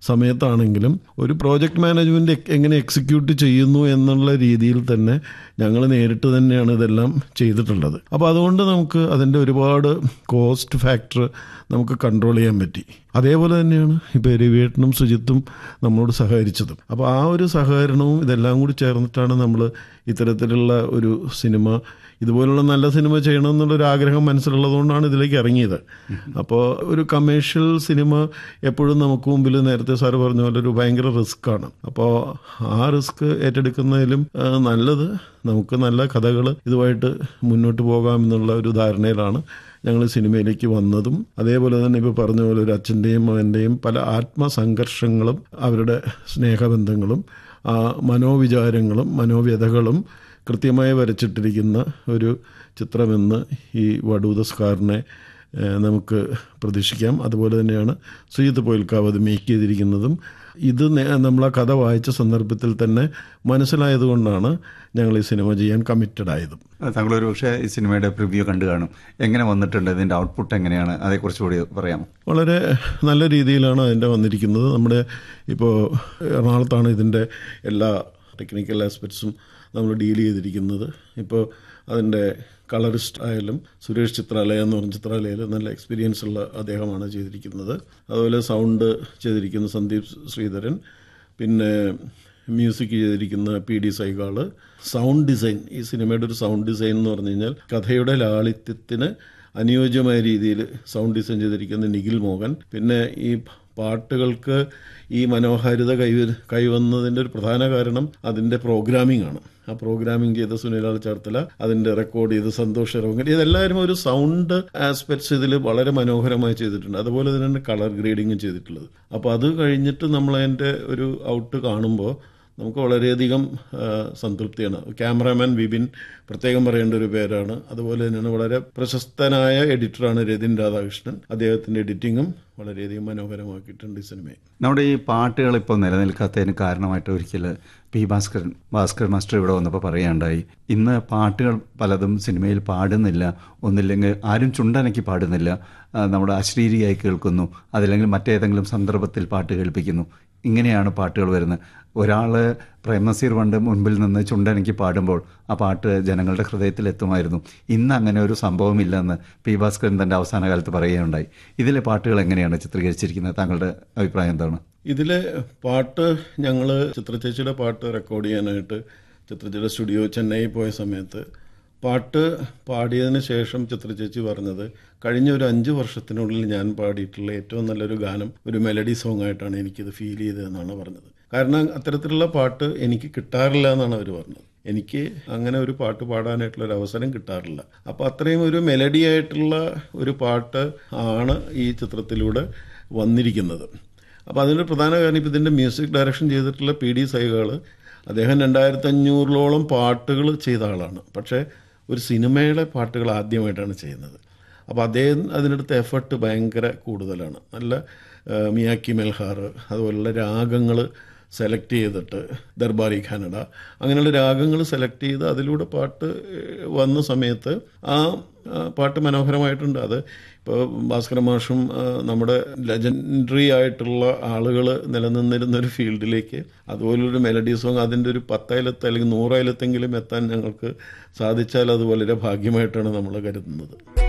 സമയത്താണെങ്കിലും ഒരു project management എ- എങ്ങനെ എക്സിക്യൂട്ട് ചെയ്യുന്നു എന്നുള്ള രീതിയിൽ തന്നെ ഞങ്ങൾ നേരിട്ട് തന്നെയാണ് ഇതെല്ലാം ചെയ്തിട്ടുള്ളത് അപ്പോൾ അതുകൊണ്ട് നമുക്ക് അതിൻ്റെ ഒരുപാട് കോസ്റ്റ് ഫാക്ടർ നമുക്ക് കൺട്രോൾ ചെയ്യാൻ പറ്റി അതേപോലെ തന്നെയാണ് ഇപ്പോൾ രവിയേട്ടനും സുജിത്തും നമ്മളോട് സഹകരിച്ചതും അപ്പോൾ ആ ഒരു സഹകരണവും ഇതെല്ലാം കൂടി ചേർന്നിട്ടാണ് നമ്മൾ ഇത്തരത്തിലുള്ള ഒരു സിനിമ ഇതുപോലുള്ള നല്ല സിനിമ ചെയ്യണം എന്നുള്ളൊരു ആഗ്രഹം മനസ്സിലുള്ളതുകൊണ്ടാണ് ഇതിലേക്ക് ഇറങ്ങിയത് അപ്പോൾ ഒരു കമേഴ്ഷ്യൽ സിനിമ എപ്പോഴും നമുക്ക് മുമ്പിൽ നേരത്തെ സാറ് പറഞ്ഞ പോലെ ഒരു ഭയങ്കര റിസ്ക് ആണ് അപ്പോൾ ആ റിസ്ക് ഏറ്റെടുക്കുന്നതിലും ആ, നല്ലത് നമുക്ക് നല്ല കഥകൾ ഇതുമായിട്ട് മുന്നോട്ട് പോകാം എന്നുള്ള ഒരു ധാരണയിലാണ് ഞങ്ങൾ സിനിമയിലേക്ക് വന്നതും അതേപോലെ തന്നെ ഇപ്പോൾ പറഞ്ഞ പോലെ ഒരു അച്ഛൻ്റെയും മകൻ്റെയും പല ആത്മസംഘർഷങ്ങളും അവരുടെ സ്നേഹബന്ധങ്ങളും ആ മനോവിചാരങ്ങളും മനോവ്യതകളും കൃത്യമായി വരച്ചിട്ടിരിക്കുന്ന ഒരു ചിത്രമെന്ന് ഈ വടൂതസ്കാറിനെ ഏഹ്, നമുക്ക് പ്രതീക്ഷിക്കാം അതുപോലെ തന്നെയാണ് സുജിത്ത് പോയിൽക്കാവ് അത് മേക്ക് ചെയ്തിരിക്കുന്നതും ഇത് നേ- നമ്മൾ ആ കഥ വായിച്ച സന്ദർഭത്തിൽ തന്നെ മനസ്സിലായതുകൊണ്ടാണ് ഞങ്ങൾ ഈ സിനിമ ചെയ്യാൻ കമ്മിറ്റഡ് ആയതും താങ്കൾ ഒരു പക്ഷേ ഈ സിനിമയുടെ പ്രിവ്യൂ കണ്ടു കാണും എങ്ങനെ വന്നിട്ടുണ്ട് ഇതിന്റെ ഔട്ട്പുട്ട് എങ്ങനെയാണ് അതേക്കുറിച്ച് കൂടി പറയാമോ വളരെ നല്ല രീതിയിലാണ് അതിൻ്റെ വന്നിരിക്കുന്നത് നമ്മുടെ ഇപ്പോൾ എറണാകുളത്താണ് ഇതിൻ്റെ എല്ലാ ടെക്നിക്കൽ ആസ്പെക്ട്സും നമ്മൾ ഡീൽ ചെയ്തിരിക്കുന്നത് ഇപ്പോൾ അതിൻ്റെ കളറിസ്റ്റ് ആയാലും സുരേഷ് ചിത്രാലയ എന്ന് പറഞ്ഞ ചിത്രാലയയിൽ നല്ല എക്സ്പീരിയൻസ് ഉള്ള അദ്ദേഹമാണ് ചെയ്തിരിക്കുന്നത് അതുപോലെ സൗണ്ട് ചെയ്തിരിക്കുന്ന സന്ദീപ് ശ്രീധരൻ പിന്നെ മ്യൂസിക് ചെയ്തിരിക്കുന്ന P D Saigal sound design ഈ സിനിമയുടെ ഒരു സൗണ്ട് ഡിസൈൻ എന്ന് പറഞ്ഞു കഴിഞ്ഞാൽ കഥയുടെ ലാളിത്യത്തിന് അനുയോജ്യമായ രീതിയിൽ സൗണ്ട് ഡിസൈൻ ചെയ്തിരിക്കുന്ന നിഖിൽ മോഹൻ പിന്നെ ഈ പാട്ടുകൾക്ക് ഈ മനോഹാരിത കൈ കൈവന്നതിൻ്റെ ഒരു പ്രധാന കാരണം അതിൻ്റെ പ്രോഗ്രാമിംഗ് ആണ് ആ പ്രോഗ്രാമിംഗ് ചെയ്ത സുനിലാൽ ചേർത്തല അതിൻ്റെ റെക്കോർഡ് ചെയ്ത് സന്തോഷ് റോങ്ങൽ ഇതെല്ലാവരും ഒരു സൗണ്ട് ആസ്പെക്ട്സ് ഇതിൽ വളരെ മനോഹരമായി ചെയ്തിട്ടുണ്ട് അതുപോലെ തന്നെ കളർ ഗ്രേഡിങ്ങും ചെയ്തിട്ടുള്ളത് അപ്പോൾ അത് കഴിഞ്ഞിട്ട് നമ്മൾ അതിൻ്റെ ഒരു ഔട്ട് കാണുമ്പോൾ നമുക്ക് വളരെയധികം ആ, സംതൃപ്തിയാണ് ക്യാമറാമാൻ വിപിൻ പ്രത്യേകം പറയേണ്ട ഒരു പേരാണ് അതുപോലെ തന്നെയാണ് വളരെ പ്രശസ്തനായ എഡിറ്ററാണ് രതിൻ രാധാകൃഷ്ണൻ അദ്ദേഹത്തിൻ്റെ എഡിറ്റിങ്ങും വളരെയധികം മനോഹരമാക്കിയിട്ടുണ്ട് ഈ സിനിമയെ നമ്മുടെ ഈ പാട്ടുകൾ ഇപ്പോൾ നിലനിൽക്കാത്തതിന് കാരണമായിട്ട് ഒരിക്കൽ പി ഭാസ്കരൻ ഭാസ്കർ മാസ്റ്റർ ഇവിടെ വന്നപ്പോൾ പറയുകയുണ്ടായി ഇന്ന് പാട്ടുകൾ പലതും സിനിമയിൽ പാടുന്നില്ല ഒന്നില്ലെങ്കിൽ ആരും ചുണ്ടനക്കി പാടുന്നില്ല ആ, നമ്മുടെ അശ്ലീലിയായി കേൾക്കുന്നു അതല്ലെങ്കിൽ മറ്റേതെങ്കിലും സന്ദർഭത്തിൽ പാട്ട് കേൾപ്പിക്കുന്നു ഇങ്ങനെയാണ് പാട്ടുകൾ വരുന്നത് ഒരാൾ പ്രേംനസീർ പണ്ട് മുൻപിൽ നിന്ന് ചുണ്ടനക്കി പാടുമ്പോൾ ആ പാട്ട് ജനങ്ങളുടെ ഹൃദയത്തിൽ എത്തുമായിരുന്നു ഇന്ന് അങ്ങനെ ഒരു സംഭവമില്ലെന്ന് പി ഭാസ്കരൻ തൻ്റെ അവസാന കാലത്ത് പറയുകയുണ്ടായി ഇതിലെ പാട്ടുകൾ എങ്ങനെയാണ് ചിത്രീകരിച്ചിരിക്കുന്നത് താങ്കളുടെ അഭിപ്രായം എന്താണ് ഇതിലെ പാട്ട് ഞങ്ങൾ ചിത്രചേച്ചിയുടെ പാട്ട് റെക്കോർഡ് ചെയ്യാനായിട്ട് ചിത്രചേച്ചിയുടെ സ്റ്റുഡിയോ ചെന്നൈ പോയ സമയത്ത് പാട്ട് പാടിയതിന് ശേഷം ചിത്രചേച്ചി പറഞ്ഞത് കഴിഞ്ഞ ഒരു അഞ്ച് വർഷത്തിനുള്ളിൽ ഞാൻ പാടിയിട്ടുള്ള ഏറ്റവും നല്ലൊരു ഗാനം ഒരു മെലഡി സോങ് ആയിട്ടാണ് എനിക്കിത് ഫീൽ ചെയ്തതെന്നാണ് പറഞ്ഞത് കാരണം അത്തരത്തിലുള്ള പാട്ട് എനിക്ക് കിട്ടാറില്ല എന്നാണ് അവർ പറഞ്ഞത് എനിക്ക് അങ്ങനെ ഒരു പാട്ട് പാടാനായിട്ടുള്ള ഒരു അവസരം കിട്ടാറില്ല അപ്പോൾ അത്രയും ഒരു മെലഡി ആയിട്ടുള്ള ഒരു പാട്ട് ആണ് ഈ ചിത്രത്തിലൂടെ വന്നിരിക്കുന്നത് അപ്പോൾ അതിൻ്റെ പ്രധാന കാരണം ഇപ്പോൾ ഇതിൻ്റെ മ്യൂസിക് ഡയറക്ഷൻ ചെയ്തിട്ടുള്ള പി ഡി സൈകൾ അദ്ദേഹം രണ്ടായിരത്തി അഞ്ഞൂറിലോളം പാട്ടുകൾ ചെയ്ത ആളാണ് പക്ഷേ ഒരു സിനിമയുടെ പാട്ടുകൾ ആദ്യമായിട്ടാണ് ചെയ്യുന്നത് അപ്പോൾ അദ്ദേഹം അതിനെടുത്ത എഫർട്ട് ഭയങ്കര കൂടുതലാണ് നല്ല ആ, മിയാക്കി മെൽഹാർ അതുപോലുള്ള രാഗങ്ങൾ സെലക്ട് ചെയ്തിട്ട് ദർബാരി ഖാനഡ അങ്ങനെയുള്ള രാഗങ്ങൾ സെലക്ട് ചെയ്ത് അതിലൂടെ പാട്ട് ഏഹ്, വന്ന സമയത്ത് ആ ആ, പാട്ട് മനോഹരമായിട്ടുണ്ട് അത് ഇപ്പോൾ ഭാസ്കര മാഷും ആ, നമ്മുടെ ലെജൻഡറി ആയിട്ടുള്ള ആളുകൾ നിലനിന്നിരുന്ന ഒരു ഫീൽഡിലേക്ക് അതുപോലൊരു മെലഡി സോങ് അതിൻ്റെ ഒരു പത്തായിലത്ത് അല്ലെങ്കിൽ നൂറായിലത്തെങ്കിലും എത്താൻ ഞങ്ങൾക്ക് സാധിച്ചാൽ അത് വളരെ ഭാഗ്യമായിട്ടാണ് നമ്മൾ കരുതുന്നത്